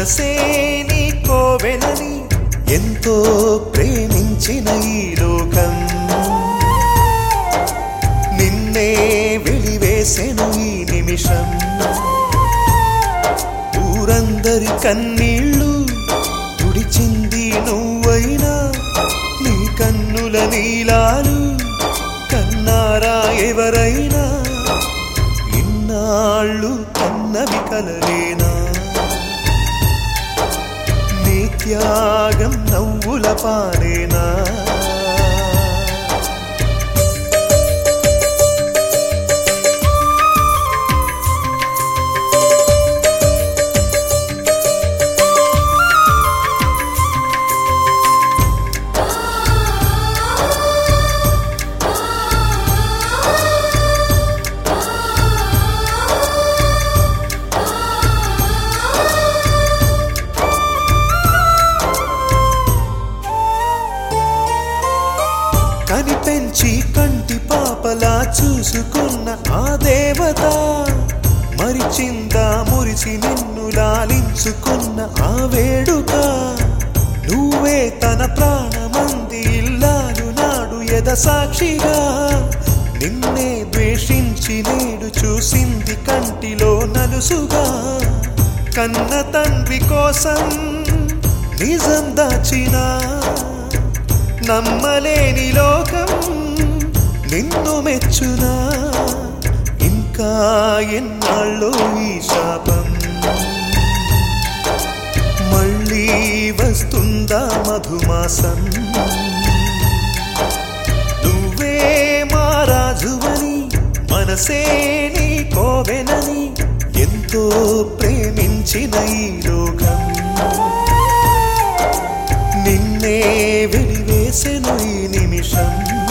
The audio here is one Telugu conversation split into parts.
మనసే నీ కోవెనని ఎంతో ప్రేమించిన ఈ లోకం నిన్నే వెలివేసెను ఈ నిమిషం ఊరందరి కన్నీళ్ళు తుడిచింది నువ్వైనా నీ కన్నుల నీలాలు కన్నారా ఎవరైనా ఇన్నాళ్ళు కన్నవి కలలేనా నీ త్యాగం నవ్వుల పారేనా కనిపెంచి కంటి పాపలా చూసుకున్న ఆ దేవత మరిచిందా మురిసి నిన్ను లాలించుకున్న ఆ వేడుక నువ్వే తన ప్రాణమంది ఇల్లాలు నాడు ఎద సాక్షిగా నిన్నే ద్వేషించి నేడు చూసింది కంటిలో నలుసుగా కన్న తండ్రి కోసం నిజం దాచినా నమ్మలేని లోకం నిన్ను మెచ్చునా ఇంకా ఎన్నాళ్ళో ఈ శాపం మళ్ళీ వస్తుందా మధుమాసం నువ్వే మా రాజువని మనసే నీ కోవెనని ఎంతో ప్రేమించిన ఈ లోకం నిన్నే వెలివేసెను ఈ నిమిషం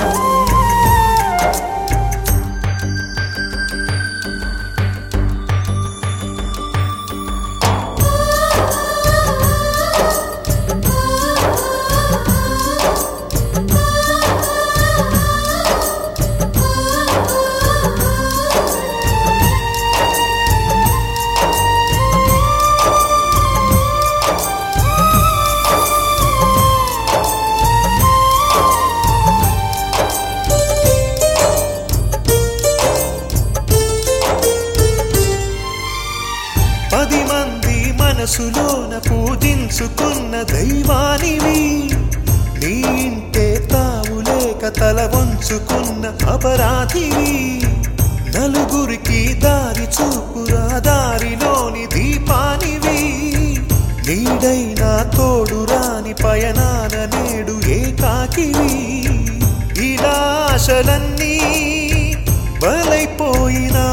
పది మంది మనసులోన పూజించుకున్న దైవానివి నీ ఇంటే తావు లేక తల వంచుకున్న అపరాధివి నలుగురికి దారి చూపురా దారిలోని దీపానివి నీడైనా తోడు రాని పయనాన నేడు ఏకాకివి ఇలా ఆశలన్నీ బలైపోయినా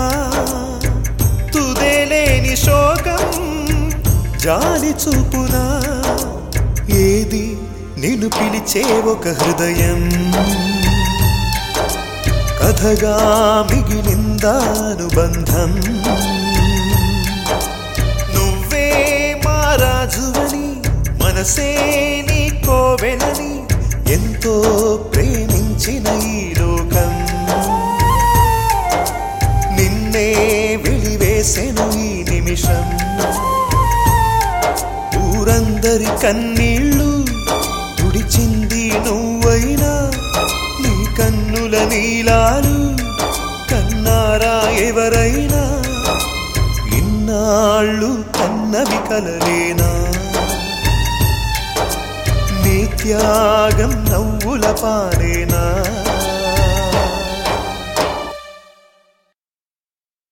తుదేలేని శోకం జాలి చూపునా ఏది నిన్ను పిలిచే ఒక హృదయం కథగా మిగిలిందానుబంధం నువ్వే మా రాజువని మనసే నీ కోవెనని ఎంతో ప్రేమించిన ఈ లోకం నిన్నే వెలివేసెను ఈ నిమిషం ఊరందరి కన్నీళ్ళు తుడిచింది నువ్వైనా నీ కన్నుల నీలాలు కన్నారా ఎవరైనా ఇన్నాళ్ళు కన్నవి కలలేనా నీ త్యాగం నవ్వుల పారేనా